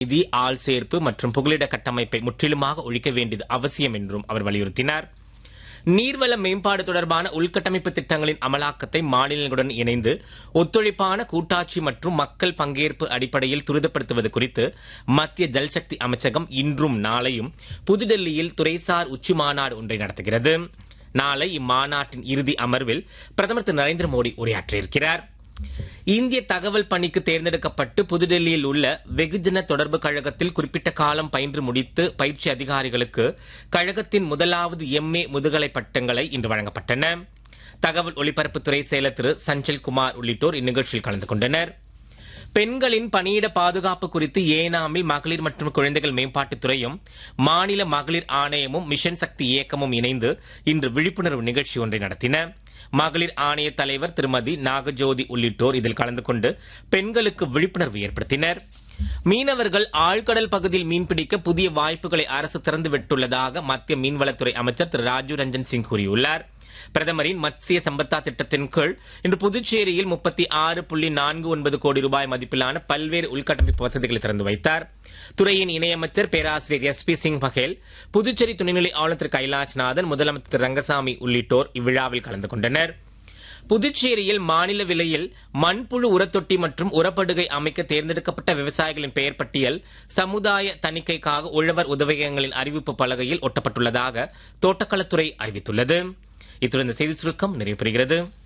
நிதி ஆள் சேர்ப்பு மற்றும் புகலிட கட்டமைப்பை முற்றிலுமாக ஒழிக்க வேண்டியது அவசியம் என்றும் அவர் வலியுறுத்தினார் நீர்வள மேம்பாடு தொடர்பான உள்கட்டமைப்பு திட்டங்களின் அமலாக்கத்தை மாநிலங்களுடன் இணைந்து ஒத்துழைப்பான கூட்டாட்சி மற்றும் மக்கள் பங்கேற்பு அடிப்படையில் துரிதப்படுத்துவது குறித்து மத்திய ஜல்சக்தி அமைச்சகம் இன்றும் நாளையும் புதுடெல்லியில் துறைசார் உச்சி மாநாடு ஒன்றை நடத்துகிறது நாளை இம்மாநாட்டின் இறுதி அமர்வில் பிரதமர் திரு நரேந்திர மோடி உரையாற்றியிருக்கிறார் இந்திய தகவல் பணிக்கு தேர்ந்தெடுக்கப்பட்டு புதுடெல்லியில் உள்ள வெகுஜன தொடர்பு கழகத்தில் குறிப்பிட்ட காலம் பயின்று முடித்து பயிற்சி அதிகாரிகளுக்கு கழகத்தின் முதலாவது எம்ஏ முதுகலை பட்டங்களை இன்று வழங்கப்பட்டன தகவல் ஒலிபரப்புத்துறை செயலர் திரு சஞ்சல் குமார் உள்ளிட்டோர் இந்நிகழ்ச்சியில் கலந்து கொண்டனர் பெண்களின் பணியிட பாதுகாப்பு குறித்து ஏனாமில் மகளிர் மற்றும் குழந்தைகள் மேம்பாட்டுத் துறையும் மாநில மகளிர் ஆணையமும் மிஷன் சக்தி இயக்கமும் இணைந்து இன்று விழிப்புணர்வு நிகழ்ச்சி ஒன்றை நடத்தின மகளிர் ஆணைய தலைவர் திருமதி நாகஜோதி உள்ளிட்டோர் இதில் கலந்து கொண்டு பெண்களுக்கு விழிப்புணர்வு ஏற்படுத்தினர் மீனவர்கள் ஆழ்கடல் பகுதியில் மீன்பிடிக்க புதிய வாய்ப்புகளை அரசு திறந்து விட்டுள்ளதாக மத்திய மீன்வளத்துறை அமைச்சர் திரு ராஜீவ் ரஞ்சன் சிங் கூறியுள்ளார் பிரதமரின் மத்சிய சம்பத்தா திட்டத்தின் கீழ் இன்று புதுச்சேரியில் முப்பத்தி ஆறு புள்ளி நான்கு ஒன்பது கோடி ரூபாய் மதிப்பிலான பல்வேறு உள்கட்டமைப்பு வசதிகளை திறந்து வைத்தார் துறையின் இணையமைச்சர் பேராசிரியர் எஸ் பி சிங் பகேல் புதுச்சேரி துணைநிலை ஆளுநர் திரு கைலாஷ்நாதன் முதலமைச்சர் திரு ரங்கசாமி உள்ளிட்டோர் இவ்விழாவில் கலந்து கொண்டனர் புதுச்சேரியில் மாநில விலையில் மண்புழு உரத்தொட்டி மற்றும் உரப்படுகை அமைக்க தேர்ந்தெடுக்கப்பட்ட விவசாயிகளின் பெயர் பட்டியல் சமுதாய தணிக்கைக்காக உழவர் உதவியகங்களின் அறிவிப்பு பலகையில் ஒட்டப்பட்டுள்ளதாக தோட்டக்கலைத்துறை அறிவித்துள்ளது இத்துடன் இந்த செய்தி சுருக்கம் நிறைவு பெறுகிறது